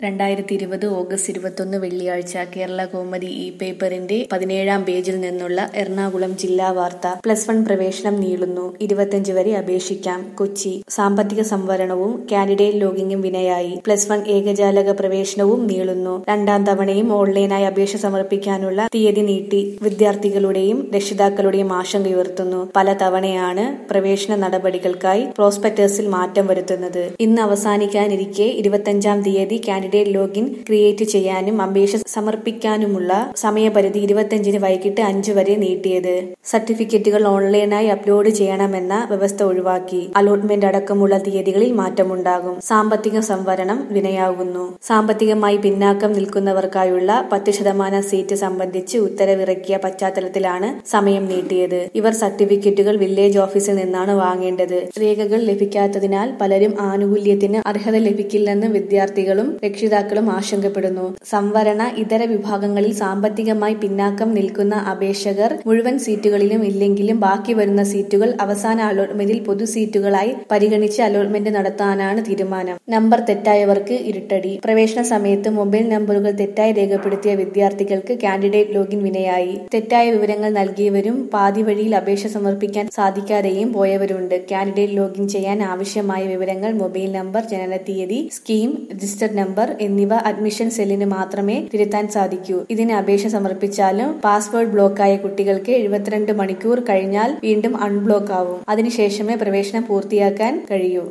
രണ്ടായിരത്തി ഇരുപത് ഓഗസ്റ്റ് ഇരുപത്തൊന്ന് വെള്ളിയാഴ്ച കേരള കൗമുദി ഇ പേപ്പറിന്റെ പതിനേഴാം പേജിൽ നിന്നുള്ള എറണാകുളം ജില്ലാ വാർത്ത പ്ലസ് വൺ പ്രവേശനം നീളുന്നു ഇരുപത്തിയഞ്ച് വരെ അപേക്ഷിക്കാം കൊച്ചി സാമ്പത്തിക സംവരണവും കാൻഡിഡേറ്റ് ലോഗിങ്ങും വിനയായി പ്ലസ് വൺ ഏകജാലക പ്രവേശനവും നീളുന്നു രണ്ടാം തവണയും ഓൺലൈനായി അപേക്ഷ സമർപ്പിക്കാനുള്ള തീയതി നീട്ടി വിദ്യാർത്ഥികളുടെയും രക്ഷിതാക്കളുടെയും ആശങ്കയുയർത്തുന്നു പല തവണയാണ് പ്രവേശന നടപടികൾക്കായി പ്രോസ്പെക്ടസിൽ മാറ്റം വരുത്തുന്നത് ഇന്ന് അവസാനിക്കാനിരിക്കെ ഇരുപത്തിയഞ്ചാം തീയതി കാൻഡിഡേറ്റ് ലോഗിൻ ക്രിയേറ്റ് ചെയ്യാനും അപേക്ഷ സമർപ്പിക്കാനുമുള്ള സമയപരിധി ഇരുപത്തിയഞ്ചിന് വൈകിട്ട് അഞ്ച് വരെ നീട്ടിയത് സർട്ടിഫിക്കറ്റുകൾ ഓൺലൈനായി അപ്ലോഡ് ചെയ്യണമെന്ന വ്യവസ്ഥ ഒഴിവാക്കി അലോട്ട്മെന്റ് അടക്കമുള്ള തീയതികളിൽ മാറ്റമുണ്ടാകും സാമ്പത്തിക സംവരണം വിനയാകുന്നു സാമ്പത്തികമായി പിന്നാക്കം നിൽക്കുന്നവർക്കായുള്ള പത്ത് ശതമാനം സീറ്റ് സംബന്ധിച്ച് ഉത്തരവിറക്കിയ പശ്ചാത്തലത്തിലാണ് സമയം നീട്ടിയത് ഇവർ സർട്ടിഫിക്കറ്റുകൾ വില്ലേജ് ഓഫീസിൽ നിന്നാണ് വാങ്ങേണ്ടത് രേഖകൾ ലഭിക്കാത്തതിനാൽ പലരും ആനുകൂല്യത്തിന് അർഹത ലഭിക്കില്ലെന്ന് വിദ്യാർത്ഥികളും രക്ഷിതാക്കളും ആശങ്കപ്പെടുന്നു സംവരണ ഇതര വിഭാഗങ്ങളിൽ സാമ്പത്തികമായി പിന്നാക്കം നിൽക്കുന്ന അപേക്ഷകർ മുഴുവൻ സീറ്റുകളിലും ഇല്ലെങ്കിലും ബാക്കി വരുന്ന സീറ്റുകൾ അവസാന അലോട്ട്മെന്റിൽ പൊതു സീറ്റുകളായി പരിഗണിച്ച് അലോട്ട്മെന്റ് നടത്താനാണ് തീരുമാനം നമ്പർ തെറ്റായവർക്ക് ഇരുട്ടടി പ്രവേശന സമയത്ത് മൊബൈൽ നമ്പറുകൾ തെറ്റായി രേഖപ്പെടുത്തിയ വിദ്യാർത്ഥികൾക്ക് കാൻഡിഡേറ്റ് ലോഗിൻ വിനയായി തെറ്റായ വിവരങ്ങൾ നൽകിയവരും പാതി വഴിയിൽ അപേക്ഷ സമർപ്പിക്കാൻ സാധിക്കാതെയും പോയവരുണ്ട് കാൻഡിഡേറ്റ് ലോഗിൻ ചെയ്യാൻ ആവശ്യമായ വിവരങ്ങൾ മൊബൈൽ നമ്പർ ജനനത്തീയതി സ്കീം രജിസ്റ്റർ നമ്പർ എന്നിവ അഡ്മിഷൻ സെല്ലിന് മാത്രമേ തിരുത്താൻ സാധിക്കൂ ഇതിന് അപേക്ഷ സമർപ്പിച്ചാലും പാസ്വേഡ് ബ്ലോക്കായ കുട്ടികൾക്ക് എഴുപത്തിരണ്ട് മണിക്കൂർ കഴിഞ്ഞാൽ വീണ്ടും അൺബ്ലോക്ക് ആവും അതിനുശേഷമേ പ്രവേശനം പൂർത്തിയാക്കാൻ കഴിയൂ